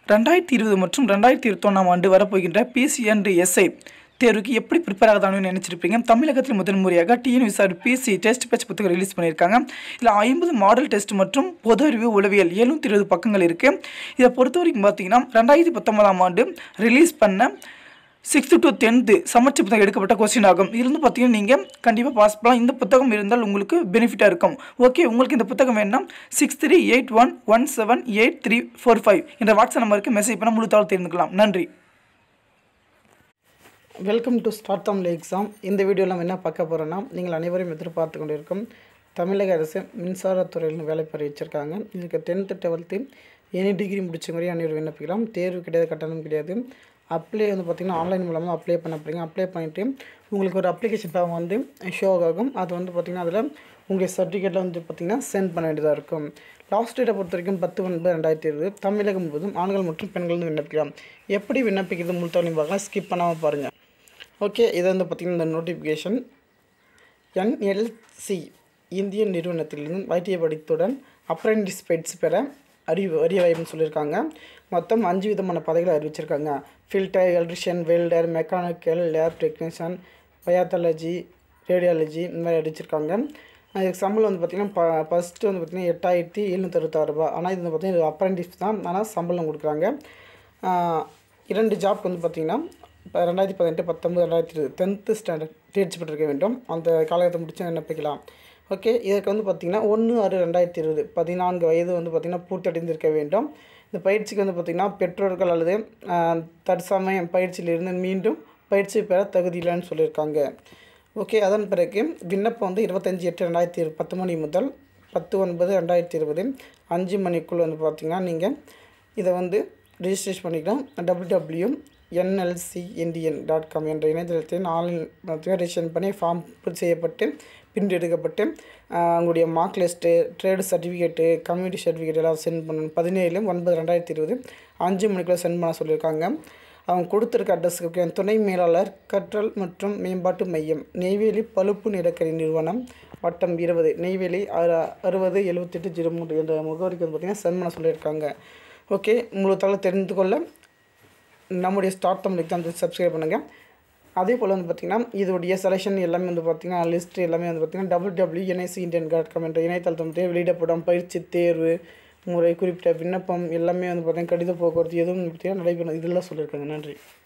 ரெண்டாயிரத்தி இருபது மற்றும் ரெண்டாயிரத்தி இருபத்தொன்னாம் ஆண்டு வரப்போகின்ற பிசி அண்ட் எஸ்ஐ தேர்வுக்கு எப்படி ப்ரிப்பேர் ஆகுதான்னு நினச்சிருப்பீங்க தமிழகத்தில் முதல் முறையாக டிஎன் விசாரி பிசி டெஸ்ட் பேட்ச் புத்தகம் ரிலீஸ் பண்ணியிருக்காங்க இதில் ஐம்பது மாடல் டெஸ்ட் மற்றும் பொது அறிவு உளவியல் எழுநூற்றி இருபது பக்கங்கள் இருக்குது இதை பொறுத்த வரைக்கும் பார்த்தீங்கன்னா ரெண்டாயிரத்தி பத்தொன்பதாம் ஆண்டு ரிலீஸ் பண்ண சிக்ஸ்த்து டு டென்த்து சமச்ச புத்தகம் எடுக்கப்பட்ட கொஸ்டின் ஆகும் இருந்து பார்த்தீங்கன்னா நீங்கள் கண்டிப்பாக பாஸ் பண்ணலாம் இந்த புத்தகம் இருந்தால் உங்களுக்கு பெனிஃபிட்டாக இருக்கும் ஓகே உங்களுக்கு இந்த புத்தகம் வேணும்னா six three eight one one seven eight three four five என்ற வாட்ஸ்அப் நம்பருக்கு மெசேஜ் பண்ண முழு தகவல் தெரிந்துக்கலாம் நன்றி welcome to start Tamil exam இந்த வீடியோவில் நம்ம என்ன பார்க்க போகிறோன்னா நீங்கள் அனைவரும் எதிர்பார்த்து கொண்டிருக்கும் தமிழக அரசு மின்சாரத்துறையில் வேலை வச்சிருக்காங்க இதுக்கு டென்த்து டுவெல்த்து எனி டிகிரி முடிச்சவரையும் அனைவரும் விண்ணப்பிக்கலாம் தேர்வு கிடையாது கட்டணம் கிடையாது அப்ளை வந்து பார்த்திங்கன்னா ஆன்லைன் மூலமாக அப்ளை பண்ண போகிறீங்க அப்ளை பண்ணிவிட்டு உங்களுக்கு ஒரு அப்ளிகேஷன் ஃபார்ம் வந்து ஷோ ஆகும் அது வந்து பார்த்திங்கன்னா அதில் உங்களுடைய சர்டிஃபிகேட்டில் வந்து பார்த்திங்கன்னா சென்ட் பண்ண வேண்டியதாக இருக்கும் லாஸ்ட் டேட்டை பொறுத்த வரைக்கும் பத்து ஒன்பது ரெண்டாயிரத்தி இருபது தமிழகம் முழுவதும் ஆண்கள் மற்றும் பெண்கள் வந்து விண்ணப்பிக்கலாம் எப்படி விண்ணப்பிக்கிறது முழுத்தவரையும் பார்க்கலாம் ஸ்கிப் பண்ணாமல் பாருங்கள் ஓகே இது வந்து பார்த்திங்கன்னா இந்த நோட்டிஃபிகேஷன் என்எல்சி இந்திய நிறுவனத்திலிருந்து வைத்திய படித்துடன் அப்ரெண்டிஸ் பெட்ஸ் பெற அறிவு அறிய வாய்ப்புன்னு சொல்லியிருக்காங்க மொத்தம் அஞ்சு விதமான பதவிகளை அறிவிச்சிருக்காங்க fitter electrician welder mechanical lab technician pathology radiology இந்த மாதிரி அறிவிச்சிருக்காங்க இதுக்கு சம்பளம் வந்து பார்த்திங்கன்னா ப ஃபஸ்ட்டு வந்து பார்த்திங்கன்னா எட்டாயிரத்தி எழுநூற்றறுபத்தாறு ரூபா ஆனால் இது வந்து பார்த்திங்கன்னா இது அப்ரெண்டிஸ் தான் ஆனால் சம்பளம் கொடுக்குறாங்க இரண்டு ஜாப் வந்து பார்த்திங்கன்னா இப்போ ரெண்டாயிரத்தி பதினெட்டு பத்தொம்பது ரெண்டாயிரத்தி இருபது டென்த்து ஸ்டாண்டர்ட் தேர்ச்சி பெற்றிருக்க வேண்டும் அந்த காலகட்டத்தை முடிச்சு விண்ணப்பிக்கலாம் ஓகே இதற்கு வந்து பார்த்திங்கன்னா ஒன்று ஆறு ரெண்டாயிரத்தி இருபது பதினான்கு வயது வந்து பார்த்திங்கன்னா பூர்த்தடைந்திருக்க வேண்டும் இந்த பயிற்சிக்கு வந்து பார்த்திங்கன்னா பெற்றோர்கள் அல்லது தற்சமயம் பயிற்சியிலிருந்து மீண்டும் பயிற்சி பெற தகுதி இல்லைன்னு சொல்லியிருக்காங்க ஓகே அதன் பிறகு விண்ணப்பம் வந்து இருபத்தஞ்சி எட்டு ரெண்டாயிரத்தி இரு பத்து மணி முதல் பத்து ஒன்பது ரெண்டாயிரத்தி இருபது அஞ்சு மணிக்குள் வந்து பார்த்திங்கன்னா நீங்கள் இதை வந்து ரிஜிஸ்ட்ரேஷன் பண்ணிக்கலாம் W W NLC Indian dot com என்ற இணையதளத்தில் ஆன்லைன் ரிஜிஸ்ட்ரேஷன் பண்ணி ஃபார்ம் பூர்த்தி செய்யப்பட்டு பிரிண்ட் எடுக்கப்பட்டு உங்களுடைய mark list trade certificate community certificate எல்லாம் சென்ட் பண்ணணும் பதினேழு ஒன்பது ரெண்டாயிரத்தி இருபது அஞ்சு மணிக்குள்ளே சென்ட் பண்ண சொல்லியிருக்காங்க அவங்க கொடுத்துருக்க அட்ரஸுக்கு துணை மேலாளர் கற்றல் மற்றும் மேம்பாட்டு மையம் நெய்வேலி பழுப்பு நிலக்கரி நிறுவனம் வட்டம் இருபது நெய்வேலி அறுபது எழுபத்தெட்டு ஜீரோ மூன்று என்ற முகவரிக்கு வந்து பார்த்திங்கன்னா சென்ட் பண்ண சொல்லியிருக்காங்க ஓகே முழு தகவல் தெரிந்து கொள்ள நம்முடைய ஸ்டார்ட் தமிழ் எக்ஸாம் சப்ஸ்கிரைப் பண்ணுங்கள் அதே போல் வந்து பார்த்திங்கன்னா இதோடைய செலெக்ஷன் எல்லாமே வந்து பார்த்திங்கன்னா லிஸ்ட் எல்லாமே வந்து பார்த்திங்கன்னா double W NIC Indian dot com என்ற இணையதளத்தை வந்து வெளியிடப்படும் பயிற்சி தேர்வு முறை குறிப்பிட்ட விண்ணப்பம் எல்லாமே வந்து பார்த்திங்கன்னா கடித போக்குவரத்து எதுவும் பார்த்திங்கன்னா நடைபெறும் இதெல்லாம் சொல்லியிருக்காங்க நன்றி